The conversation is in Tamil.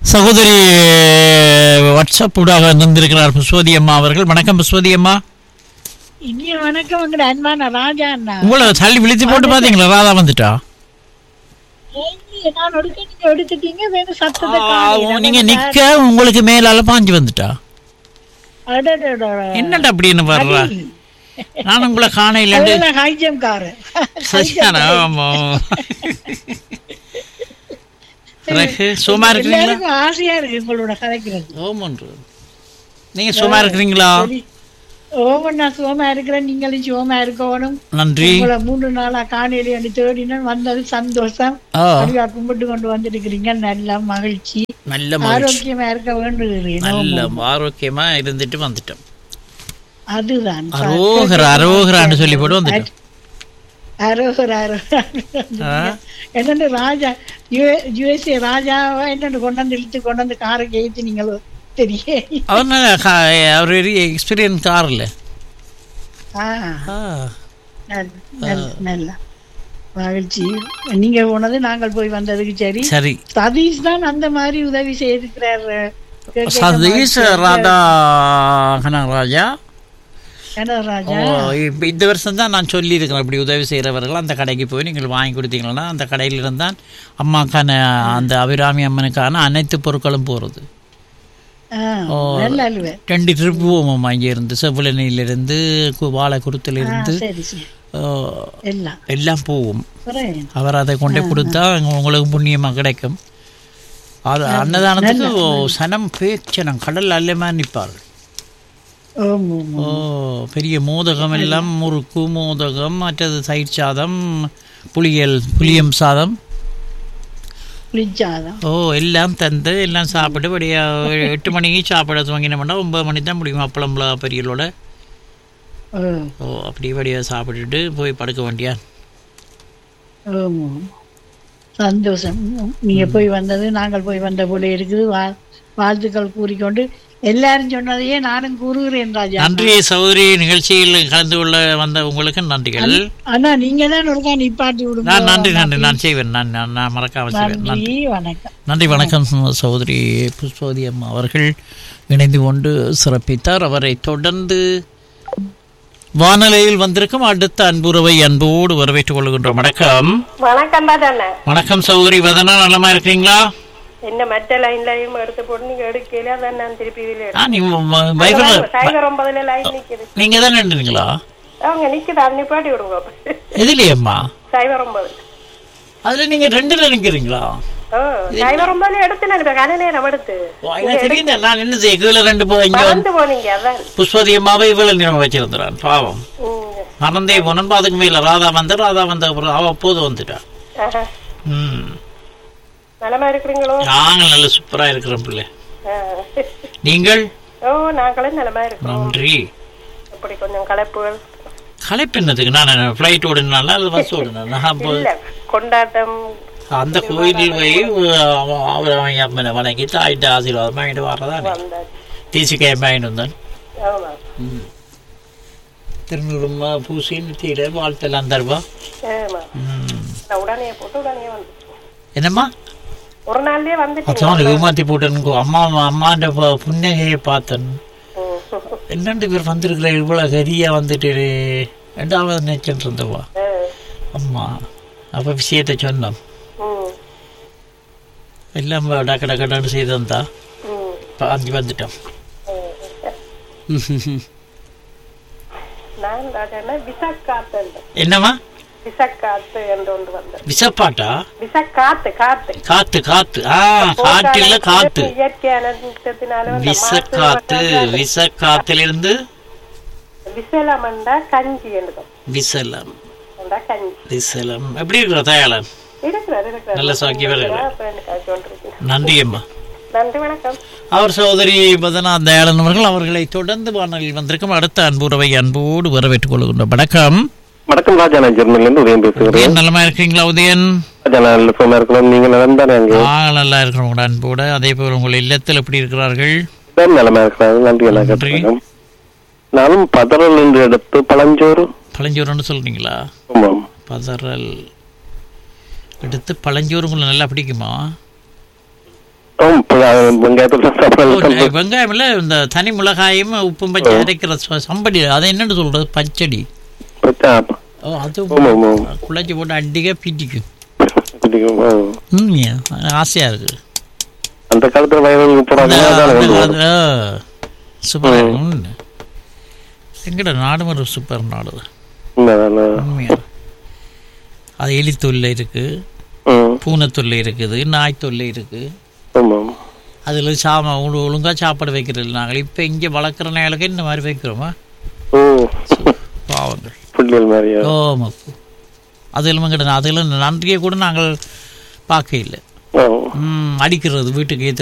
சகோதரி வாட்ஸ்அப் ஊடாக வந்திருக்கிறார் புஸ்வதி அம்மா அவர்கள் வணக்கம் புஸ்வதி அம்மா இனிய வணக்கம் உங்களோட அன்பான ராஜா அண்ணா உங்களை தள்ளி விழித்து போட்டு பாத்தீங்களா ராதா வந்துட்டா ஏய், நான் ஒடுக்க நீங்க எடுத்துட்டீங்க வேணும் சத்தத்தை ஆ, காணீங்க. நீங்க நிக்க உங்களுக்கு மேலால பாஞ்சு வந்துட்டா அடடடட. என்னடா அப்படின்னு வர்றா அடி. நான் உங்களை காண இல்லைன்னு அதெல்லாம் high jump காரு. சரியான ஆமா பிறகு சும்மா இருக்கிறீங்களா எல்லாருக்கும் ஆசையா இருக்கு உங்களோட கதைக்கிறது ஓமன்று நீங்க சும்மா இருக்கிறீங்களா சரி. ஓமன் நான் சுகமா இருக்கிறேன் நீங்களும் சுகமா இருக்கணும் நன்றி உங்களை மூன்று நாளா காணையில என்று தேடினேன் வந்தது சந்தோஷம் ஆ அடியா கும்பிட்டு கொண்டு வந்திருக்கிறீங்க நல்ல மகிழ்ச்சி நல்ல மகிழ்ச்சி ஆரோக்கியமா இருக்க வேண்டுகிறேன் நல்ல ஆரோக்கியமா இருந்துட்டு வந்துட்டோம் அதுதான் அரோகர அரோகரான்னு சொல்லி போட்டு வந்துட்டோம் அரோகர் ஆ. என்னண்டு ராஜா யு- யுஎஸ்ஏ ராஜாவா என்னண்டு கொண்டு வந்து இழுத்து கொண்டு வந்து காரை கேத்து நீங்கள் தெரிய அவர் நல்ல கா- அவர் எக்ஸ்பீரியன்ஸ் கார் இல்ல ஆ, ஆ, நல்ல- நல்ல- நல்ல மகிழ்ச்சி நீங்க போனது நாங்கள் போய் வந்ததுக்கு சரி சரி சதீஷ் தான் அந்த மாதிரி உதவி செய்திருக்கிறார் சதீஷ் ராதா கனகராஜா என்ன ராஜா ஓ, இப்ப இந்த வருஷம் தான் நான் சொல்லியிருக்கிறேன் இப்படி உதவி செய்கிறவர்கள் அந்த கடைக்கு போய் நீங்கள் வாங்கி கொடுத்தீங்கன்னா அந்த கடையில் இருந்தால் அம்மாக்கான அந்த அபிராமி அம்மனுக்கான அனைத்து பொருட்களும் போகிறது ஆ, நல்ல அலுவ ரெண்டு ட்ரிப் போவோம் அங்கேருந்து செவ்வளனியிலிருந்து வாழைக்குருத்திலிருந்து சரி சரி ஆ, எல்லாம் எல்லாம் போவோம் புரியுது. அவர் அதை கொண்டு கொடுத்தா அங்க உங்களுக்கு புண்ணியமாக கிடைக்கும் அது அன்னதானத்துக்கு ஓ, சனம் பேச்சனம் கடல் அல்லமா நிற்பார்கள் ஓம் ஓம் ஓ பெரிய மோதகம் எல்லாம் முறுக்கு மோதகம் மற்றது தயிர் சாதம் புளியல் புளியம் சாதம் புளிச்சாதம் ஓ எல்லாம் தந்து எல்லாம் சாப்பிட்டு படியா எட்டு மணிக்கு சாப்பிட துவங்கினோம்னா ஒன்பது மணி தான் முடியும் அப்பளம் பெரியலோட ஓ ஓ அப்படி படியா சாப்பிட்டுட்டு போய் படுக்க வேண்டியா ஆமா. சந்தோஷம் நீங்க போய் வந்தது நாங்கள் போய் வந்த போல இருக்குது வா- வாழ்த்துக்கள் கூறிக்கொண்டு எல்லாரும் சொன்னதையே நானும் கூறுகிறேன் ராஜா நன்றி சௌதரி நிகழ்ச்சியில் கலந்து கொள்ள வந்த உங்களுக்கு நன்றிகள் ஆனா நீங்க தான் ஒருக்கா நிப்பாட்டி விடுங்க நான் நன்றி நன்றி நான் செய்வேன் நான் நான் நான் மறக்காம செய்வேன் நன்றி நன்றி வணக்கம் நன்றி வணக்கம் சகோதரி புஷ்பவதி அம்மா அவர்கள் இணைந்து கொண்டு சிறப்பித்தார் அவரை தொடர்ந்து வானொலியில் வந்திருக்கும் அடுத்த அன்புறவை அன்போடு வரவேற்றுக் கொள்கின்றோம் வணக்கம் வணக்கம் தானே வணக்கம் சகோதரி வதனா நலமா இருக்கீங்களா என்ன மற்ற லைன்லயும் எடுத்து போட்டு நீங்க எடுக்கல அதான் நான் திருப்பி இதுல ஆ, நீ ம- வைபர் சைபர் ஒன்பதுல லைன் நிக்குது நீங்க தான் நின்றுங்களா அவங்க நிக்குது அது நிப்பாட்டி விடுங்க எதுலையம்மா சைபர் ஒன்பது அதுல நீங்க ரெண்டுல நிக்கிறீங்களா ஆ, சைபர் ஒன்பதுல எடுத்து நான் இப்ப கன நேரம் எடுத்து ஓ, எனக்கு தெரியுது நான் என்ன செய்ய கீழே ரெண்டு போ இங்க வந்து மறந்து போனீங்க அதான் புஷ்பவதி அம்மாவை இவ்வளவு நிறம் வச்சிருந்தான் பாவம் ம். மறந்தே போனோம் அதுக்கு மேல ராதா வந்த ராதா வந்த அப்புறம் அவ அப்போது வந்துட்டா ஆஹா. ம் நலமா இருக்கிறீங்களோ நாங்கள் நல்ல சூப்பரா இருக்கிறோம் பிள்ளை ஆ. நீங்கள் ஓ நாங்களும் நலமா இருக்கிறோம் நன்றி இப்படி கொஞ்சம் கலப்புகள் களைப்பு என்னதுக்கு நான் ஃப்ளைட் ஓடுனால அது பஸ் ஓடுனா அப்போ இல்ல கொண்டாட்டம் அந்த கோயிலில் போய் அவன் அவர் அவன் அம்மனை வணங்கி தாயிட்ட ஆசீர்வாதம் வாங்கிட்டு வர்றதானே வந்தாச்சு தீசிக்காய் வாங்கிட்டு வந்தான் ஆமா திருநூறுமா பூசி நெத்தியில வாழ்த்தெல்லாம் தருவா ஆமா ம். நான் உடனே போட்டு உடனே வந்து என்னம்மா ஒரு நாள்லயே வந்துட்டீங்க அதான் ஏமாத்தி போட்டேன்னு அம்மா அம்மாண்ட ப- புன்னகையை பார்த்தேன் ம். என்னண்டு பேர் வந்திருக்கிற இவ்வளோ கரியா வந்துட்டு ரெண்டாவது நினைச்சிட்டு இருந்தவா ஆ. அம்மா அப்போ விஷயத்தை சொன்னோம் ம். எல்லாம் டக்கு டக்கு டக்குன்னு செய்து வந்தா ம். பாஞ்சி வந்துட்டோம் நான் ராஜாண்ணா விசக்காத்து என்னம்மா விசக்காத்து என்று ஒன்று வந்தேன் விசப்பாட்டா விசக்காத்து காத்து காத்து காத்து ஆ காட்டு இல்ல காத்து இயற்கையான நிமிஷத்தினால வந்த விச மாசு காத்து வந்தால் விச காத்திலிருந்து விசலம் என்றா கஞ்சி என்றும் விசலம் என்றா கஞ்சி விசலம் எப்படி இருக்கிற தயாளன் இருக்கிறார் இருக்கிறார் நல்ல சாக்கியமா இருக்கிறார் அப்ப எனக்கு அது சொல்றீங்க நன்றி அம்மா நன்றி வணக்கம் அவர் சகோதரி பதனா தயாளன் அவர்கள் அவர்களை தொடர்ந்து வானொலியில் வந்திருக்கும் அடுத்த அன்புறவை அன்போடு வரவேற்றுக் கொள்கின்றோம் வணக்கம் வணக்கம் ராஜா நான் ஜெர்மன்ல இருந்து உதயம் பேசுகிறேன் உதயன் நலமா இருக்கீங்களா உதயன் ராஜா நான் நல்ல சுகமா இருக்கலாம் நீங்க நலம் தானே அங்கே நாங்கள் நல்லா இருக்கிறோம் உங்களோட அன்போடு அதே போல் உங்கள் இல்லத்தில் எப்படி இருக்கிறார்கள் தான் நலமா இருக்கிறாங்க நன்றி எல்லாம் நன்றி. கேட்டுக்கிறேன் நானும் பதறல் என்று எடுத்து பழஞ்சோறு பழஞ்சோறுன்னு சொல்றீங்களா ஆமாம் பதறல் எடுத்து பழஞ்சோறு உங்களுக்கு நல்லா பிடிக்குமா ஆம், இப்ப அது வெங்காயத்தோட ஓ, சாப்பிடலாம் வெங்காயம் இல்ல இந்த தனி மிளகாயும் உப்பும் பச்சை அரைக்கிற ச- சம்படி அதை என்னன்னு சொல்றது பச்சடி பச்சா ஓ அது ஆமா ஆமா குழச்சி போட்டு அடிக்க பிடிக்கும் பிடிக்கும் ஆ. உண்மையா ஆசையா இருக்கு அந்த காலத்துல வயலுக்கு போறாங்க அதான கொண்டு போகணும். சூப்பர் எங்கட நாடும் ஒரு சூப்பர் நாடு உண்மைதானே? உண்மையா அது எலி தொல்லை இருக்கு ம், பூனை தொல்லை இருக்குது நாய் தொல்லை இருக்கு ஆமாம். அதில் சாம ஒழு- ஒழுங்கா சாப்பாடு வைக்கிறது நாங்கள் இப்போ இங்கே வளர்க்குற நாளுக்கு இந்த மாதிரி வைக்கிறோமா ஓ பாவங்கள் புள்ளியல் மாதிரியா ஓமா அதில் கிட்ட அதில் நன்றியை கூட நாங்கள் பார்க்க இல்லை ஆ ம், அடிக்கிறது வீட்டுக்கு ஏற்ற